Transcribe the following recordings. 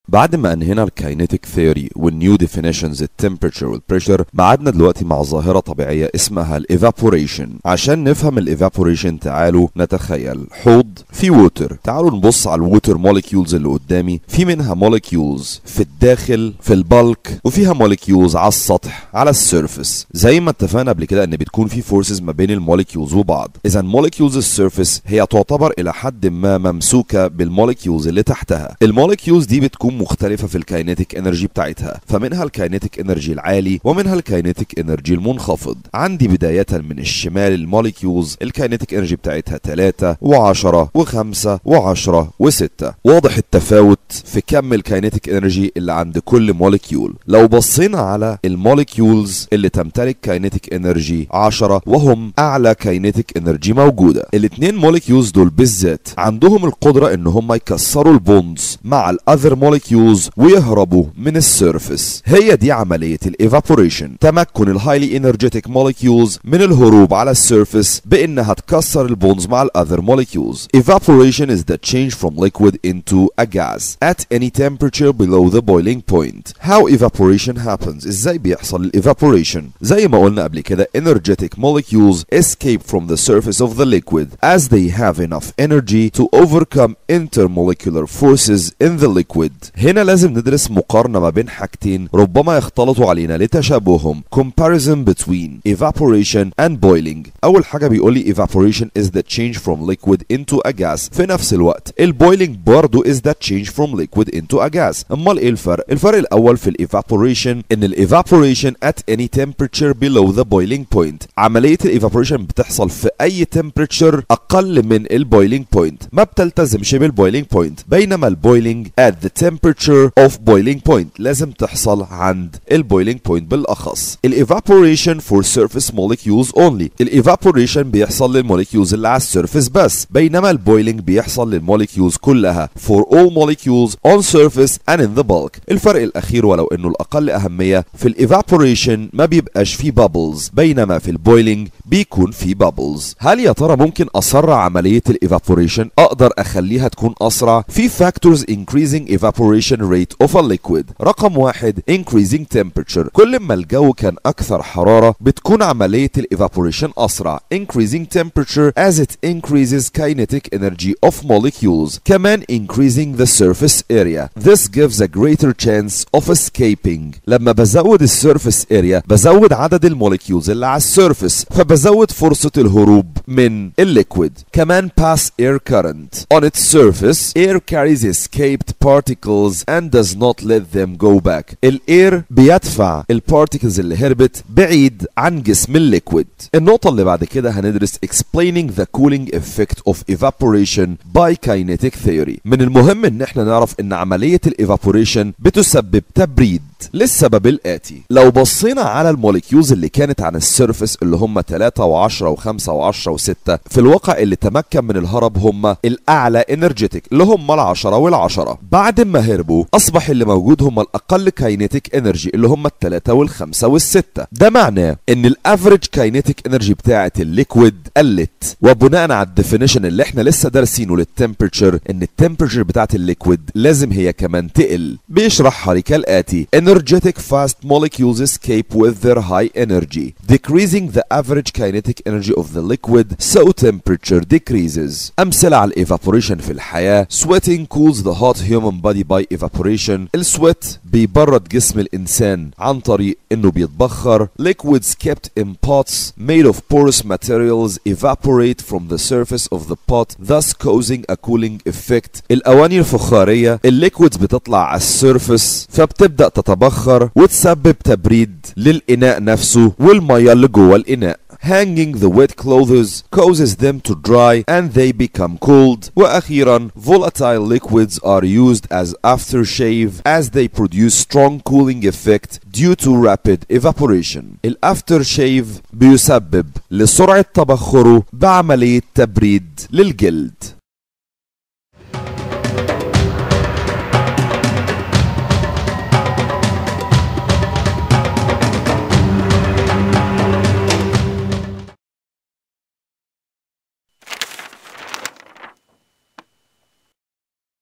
بعد ما انهينا الكاينيتيك ثيوري والنيو ديفينيشنز التمبرتشر والبريشر معادنا دلوقتي مع ظاهره طبيعيه اسمها الايفابوريشن عشان نفهم الايفابوريشن تعالوا نتخيل حوض في ووتر تعالوا نبص على الووتر موليكيولز اللي قدامي في منها موليكيولز في الداخل في البلك وفيها موليكيولز على السطح على السيرفيس زي ما اتفقنا قبل كده ان بتكون في فورسز ما بين الموليكيولز وبعض اذا موليكيولز السيرفيس هي تعتبر الى حد ما ممسوكه بالموليكيولز اللي تحتها الموليكيولز دي بتكون مختلفه في الكاينيتيك انرجي بتاعتها فمنها الكاينيتيك انرجي العالي ومنها الكاينيتيك انرجي المنخفض عندي بدايه من الشمال الموليكيولز الكاينيتيك انرجي بتاعتها 3 و10 و5 و10 و6 واضح التفاوت في كم الكاينيتيك انرجي اللي عند كل موليكيول لو بصينا على الموليكيولز اللي تمتلك كاينيتيك انرجي 10 وهم اعلى كاينيتيك انرجي موجوده الاثنين موليكيولز دول بالذات عندهم القدره ان هم يكسروا البوندز مع الاذر موليكيولز ويهربوا من السيرفيس هي دي عمليه الايفابوريشن تمكن الهايلي انرجيتيك موليكيولز من الهروب على السيرفيس بانها تكسر البوندز مع الاذر molecules evaporation is the change from liquid into a gas at any temperature below the boiling point how evaporation happens ازاي بيحصل الايفابوريشن زي ما قلنا قبل كده energetic molecules escape from the surface of the liquid as they have enough energy to overcome intermolecular forces in the liquid هنا لازم ندرس مقارنة ما بين حاجتين ربما يختلطوا علينا لتشابههم comparison between evaporation and boiling أول حاجة بيقول لي evaporation is the change from liquid into a gas في نفس الوقت البويلينج برضو is the change from liquid into a gas امال ايه الفرق الفرق الاول في الايفابوريشن ان الايفابوريشن at any temperature below the boiling point عملية الايفابوريشن بتحصل في اي temperature اقل من البويلينج بوينت ما بتلتزمش بالبويلينج بوينت بينما البويلينج at the temperature of boiling point لازم تحصل عند البويلينج بوينت بالاخص الايفابوريشن for surface molecules only الايفابوريشن بيحصل للموليكيولز اللي على السيرفيس بس بينما البويلينج بيحصل للموليكيولز كلها for all molecules on surface and in the bulk الفرق الاخير ولو انه الاقل اهميه في الايفابوريشن ما بيبقاش فيه بابلز بينما في البويلينج بيكون فيه بابلز هل يا ترى ممكن اسرع عمليه الايفابوريشن اقدر اخليها تكون اسرع في factors increasing evaporation rate of a liquid رقم واحد increasing temperature كل ما الجو كان اكثر حراره بتكون عمليه الايفابوريشن اسرع increasing temperature as it increases kinetic energy of molecules كمان increasing the surface area this gives a greater chance of escaping لما بزود السيرفيس area بزود عدد الموليكيولز اللي على السيرفيس فبزود فرصة الهروب من الليكويد كمان pass air current on its surface air carries escaped particles and does not let them go back الاير بيدفع البارتيكلز اللي هربت بعيد عن جسم الليكويد النقطة اللي بعد كده هندرس explaining the cooling effect of evaporation by kinetic theory من المهم ان احنا نعرف ان عملية الايفابوريشن بتسبب تبريد للسبب الآتي لو بصينا على الموليكيولز اللي كانت عن السيرفس اللي هم 3 و10 و5 و10 و6 في الواقع اللي تمكن من الهرب هم الأعلى انرجيتك اللي هم ال10 وال10 بعد ما هربوا أصبح اللي موجود هم الأقل كاينيتيك انرجي اللي هم الثلاثة والخمسة والستة ده معناه ان الافريج كاينيتيك انرجي بتاعة الليكويد قلت وبناء على الديفينيشن اللي احنا لسه دارسينه للتمبرتشر ان التمبرتشر بتاعة الليكويد لازم هي كمان تقل بيشرحها لي كالآتي energetic fast molecules escape with their high energy, decreasing the average kinetic energy of the liquid so temperature decreases. أمثلة على evaporation في الحياة sweating cools the hot human body by evaporation السويت بيبرد جسم الإنسان عن طريق إنه بيتبخر liquids kept in pots made of porous materials evaporate from the surface of the pot thus causing a cooling effect الأواني الفخارية الليكويدز بتطلع على السيرفس فبتبدأ تتبخر وتسبب تبريد للإناء نفسه والمية اللي جوه الإناء hanging the wet clothes causes them to dry and they become cold وأخيرا volatile liquids are used as aftershave as they produce strong cooling effect due to rapid evaporation الافترشيف بيسبب لسرعة تبخره بعملية تبريد للجلد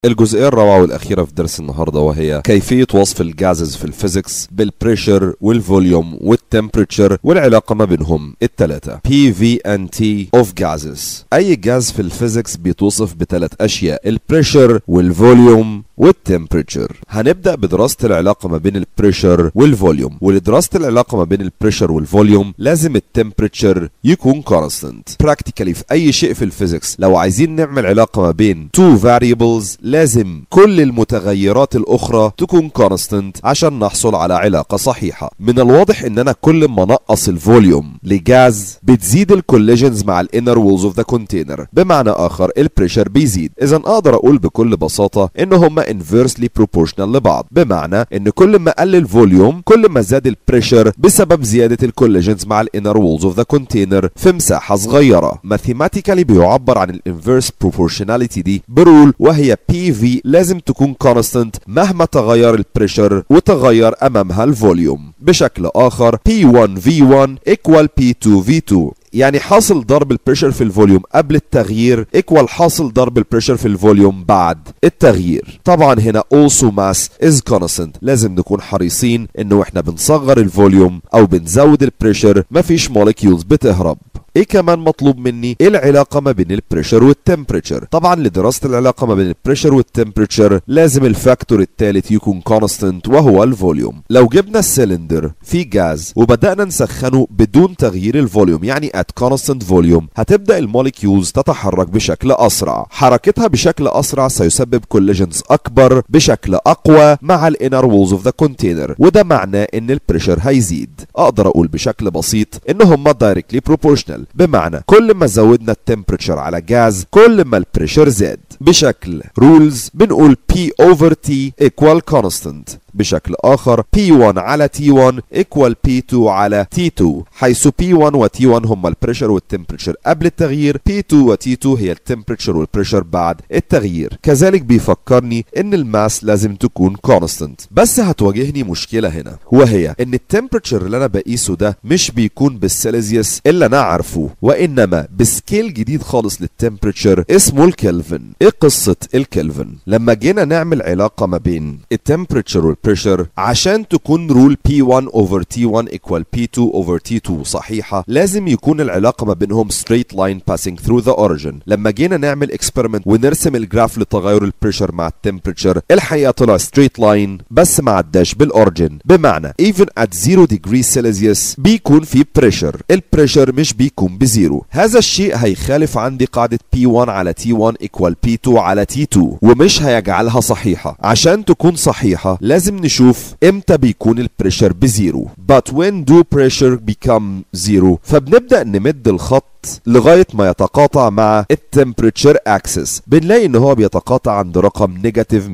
الجزئية الرابعة والأخيرة في درس النهاردة وهي كيفية وصف الجازز في الفيزيكس بالبريشر والفوليوم والتمبريتشر والعلاقة ما بينهم التلاتة PV&T of gases أي جاز في الفيزيكس بيتوصف بثلاث أشياء البريشر والفوليوم والتمبريتشر هنبدا بدراسه العلاقه ما بين البريشر والفوليوم ولدراسه العلاقه ما بين البريشر والفوليوم لازم التمبريتشر يكون كونستنت براكتيكالي في اي شيء في الفيزيكس لو عايزين نعمل علاقه ما بين تو فاريبلز لازم كل المتغيرات الاخرى تكون كونستنت عشان نحصل على علاقه صحيحه من الواضح ان انا كل ما نقص الفوليوم لجاز بتزيد الكوليجنز مع الانر وولز اوف ذا كونتينر بمعنى اخر البريشر بيزيد اذا اقدر اقول بكل بساطه ان هما inversely proportional لبعض بمعنى ان كل ما قل الفوليوم كل ما زاد البريشر بسبب زيادة الكوليجنز مع الانر وولز اوف ذا كونتينر في مساحة صغيرة ماثيماتيكالي بيعبر عن الانفيرس proportionality دي برول وهي PV لازم تكون constant مهما تغير البريشر وتغير امامها الفوليوم بشكل اخر P1 V1 equal P2 V2 يعني حاصل ضرب البريشر في الفوليوم قبل التغيير ايكوال حاصل ضرب البريشر في الفوليوم بعد التغيير طبعا هنا also mass is constant لازم نكون حريصين انه احنا بنصغر الفوليوم او بنزود البريشر مفيش موليكيولز بتهرب ايه كمان مطلوب مني ايه العلاقة ما بين البريشر والتمبريتشر طبعا لدراسة العلاقة ما بين البريشر والتمبريتشر لازم الفاكتور الثالث يكون كونستنت وهو الفوليوم لو جبنا السلندر في جاز وبدأنا نسخنه بدون تغيير الفوليوم يعني at constant volume هتبدأ الموليكيولز تتحرك بشكل أسرع حركتها بشكل أسرع سيسبب كوليجنز أكبر بشكل أقوى مع الانر وولز اوف ذا كونتينر وده معناه ان البريشر هيزيد اقدر اقول بشكل بسيط ان هما دايركتلي بروبورشنال بمعنى كل ما زودنا التمبريتشر على جاز كل ما البريشر زاد بشكل رولز بنقول P over T equal constant بشكل آخر P1 على T1 equal P2 على T2 حيث P1 و T1 هما البريشر والتمبريتشر قبل التغيير P2 و T2 هي التمبريتشر والبريشر بعد التغيير كذلك بيفكرني ان الماس لازم تكون constant بس هتواجهني مشكلة هنا وهي ان التمبريتشر اللي انا بقيسه ده مش بيكون بالسيليزيوس اللي انا عارفه وانما بسكيل جديد خالص للتمبريتشر اسمه الكلفن ايه قصة الكلفن لما جينا نعمل علاقة ما بين التمبريتشر والبريشر عشان تكون رول P1 over T1 equal P2 over T2 صحيحة لازم يكون العلاقة ما بينهم straight line passing through the origin لما جينا نعمل experiment ونرسم الجراف لتغير البريشر مع التمبريتشر الحقيقة طلع straight line بس ما عداش بالاوريجن بمعنى even at 0 degree Celsius بيكون في بريشر البريشر مش بيكون بزيرو هذا الشيء هيخالف عندي قاعدة P1 على T1 equal P2 على T2 ومش هيجعلها صحيحة عشان تكون صحيحة لازم نشوف امتى بيكون البريشر بزيرو but when do pressure become zero فبنبدأ نمد الخط لغاية ما يتقاطع مع التمبريتشر اكسس بنلاقي ان هو بيتقاطع عند رقم نيجاتيف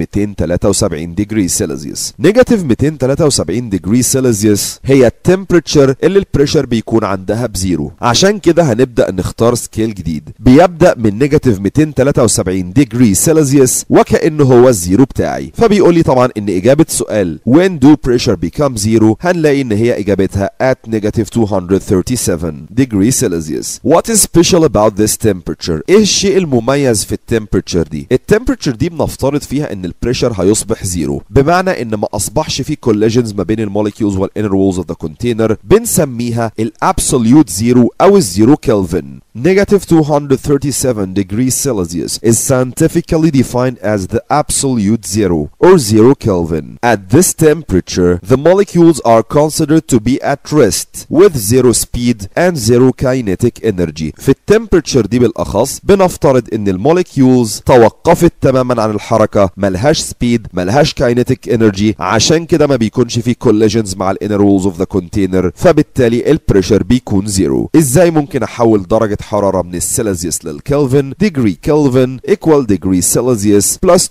273 ديجري سيلسيوس نيجاتيف 273 ديجري سيلسيوس هي التمبريتشر اللي البريشر بيكون عندها بزيرو عشان كده هنبدأ نختار سكيل جديد بيبدأ من نيجاتيف 273 ديجري سيلسيوس وكأنه هو الزيرو بتاعي فبيقول لي طبعا ان اجابة سؤال when do pressure become zero هنلاقي ان هي اجابتها at negative 237 degree Celsius What is special about this temperature ايه الشيء المميز في التمبريتشر دي التمبريتشر دي بنفترض فيها ان البريشر هيصبح زيرو بمعنى ان ما اصبحش في كوليجنز ما بين الموليكيولز والانر وولز اوف ذا كونتينر بنسميها الابسوليوت زيرو او الزيرو كلفن Negative 237 degrees Celsius is scientifically defined as the absolute zero or zero Kelvin. At this temperature, the molecules are considered to be at rest with zero speed and zero kinetic energy. في التمبريتشر دي بالأخص بنفترض إن الموليكيولز توقفت تماما عن الحركة ملهاش سبيد ملهاش kinetic energy عشان كده ما بيكونش في collisions مع الانر وولز اوف ذا كونتينر فبالتالي البريشر بيكون زيرو. ازاي ممكن احول درجة حرارة من السيلسيوس للكلفن degree Kelvin equal degree Celsius plus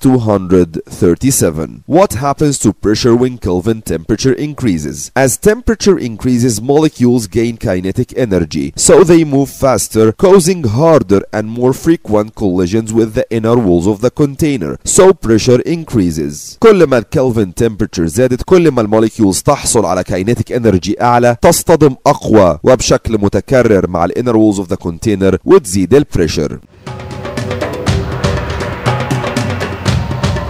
237 What happens to pressure when Kelvin temperature increases? As temperature increases molecules gain kinetic energy so they move faster causing harder and more frequent collisions with the inner walls of the container so pressure increases كل ما الكلفن temperature زادت كل ما الموليكيولز تحصل على kinetic energy أعلى تصطدم أقوى وبشكل متكرر مع الانر walls of the container وتزيد البريشر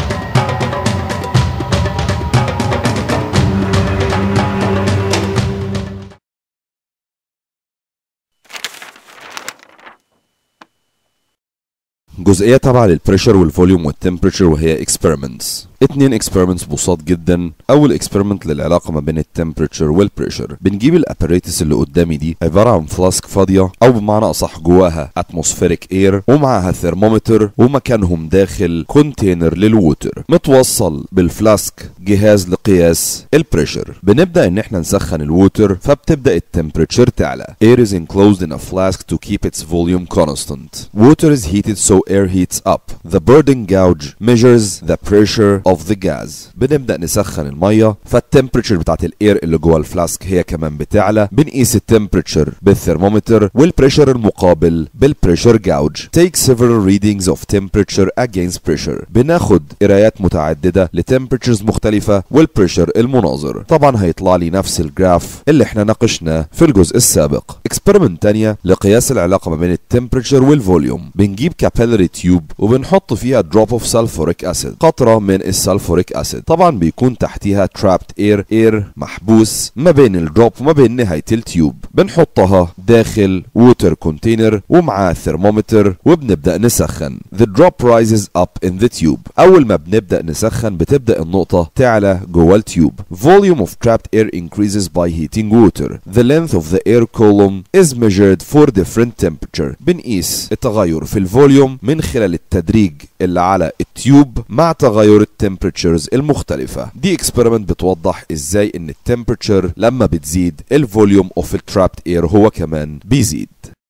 جزئيه تابعه للبريشر والفوليوم والتمبريتشر وهي experiments اتنين اكسبيرمنتس بساط جدا اول اكسبيرمنت للعلاقه ما بين التمبريتشر والبريشر بنجيب الاباريتس اللي قدامي دي عباره عن فلاسك فاضيه او بمعنى اصح جواها اتموسفيريك اير ومعاها ثرمومتر ومكانهم داخل كونتينر للووتر متوصل بالفلاسك جهاز لقياس البريشر بنبدا ان احنا نسخن الووتر فبتبدا التمبريتشر تعلى air is enclosed in a flask to keep its volume constant water is heated so air heats up the burden gauge measures the pressure of the gas بنبدا نسخن الميه فالتمبريتشر بتاعت الاير اللي جوه الفلاسك هي كمان بتعلى بنقيس التمبريتشر بالثرمومتر والبريشر المقابل بالبريشر جاوج take several readings of temperature against pressure بناخد قرايات متعدده لتمبريتشرز مختلفه والبريشر المناظر طبعا هيطلع لي نفس الجراف اللي احنا ناقشناه في الجزء السابق اكسبيرمنت تانية لقياس العلاقه ما بين التمبريتشر والفوليوم بنجيب كابيلاري تيوب وبنحط فيها دروب اوف سلفوريك اسيد قطره من السلفوريك اسيد طبعا بيكون تحتيها ترابت اير اير محبوس ما بين الدروب وما بين نهايه التيوب بنحطها داخل ووتر كونتينر ومعاه ثرمومتر وبنبدا نسخن the drop rises up in the tube اول ما بنبدا نسخن بتبدا النقطه تعلى جوه التيوب volume of trapped air increases by heating water the length of the air column is measured for different temperature بنقيس التغير في الفوليوم من خلال التدريج اللي على التيوب مع تغير التمبريتشرز المختلفة دي اكسبيرمنت بتوضح ازاي ان التمبريتشر لما بتزيد الفوليوم اوف الترابت اير هو كمان بيزيد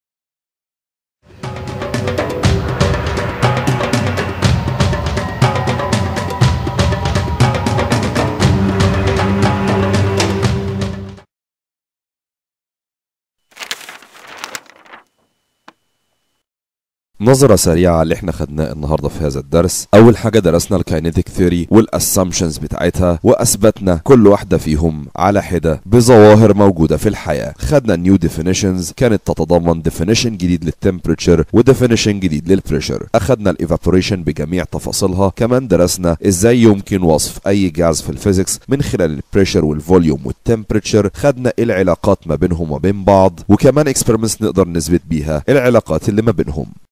نظرة سريعة على اللي احنا خدناه النهارده في هذا الدرس، أول حاجة درسنا الكاينيتيك ثيوري والاسامبشنز بتاعتها وأثبتنا كل واحدة فيهم على حدة بظواهر موجودة في الحياة، خدنا نيو ديفينيشنز كانت تتضمن ديفينيشن جديد للتمبريتشر وديفينيشن جديد للبريشر، أخدنا الايفابوريشن بجميع تفاصيلها، كمان درسنا ازاي يمكن وصف أي جاز في الفيزيكس من خلال البريشر والفوليوم والتمبريتشر، خدنا العلاقات ما بينهم وبين بعض، وكمان اكسبيرمنتس نقدر نثبت بيها العلاقات اللي ما بينهم.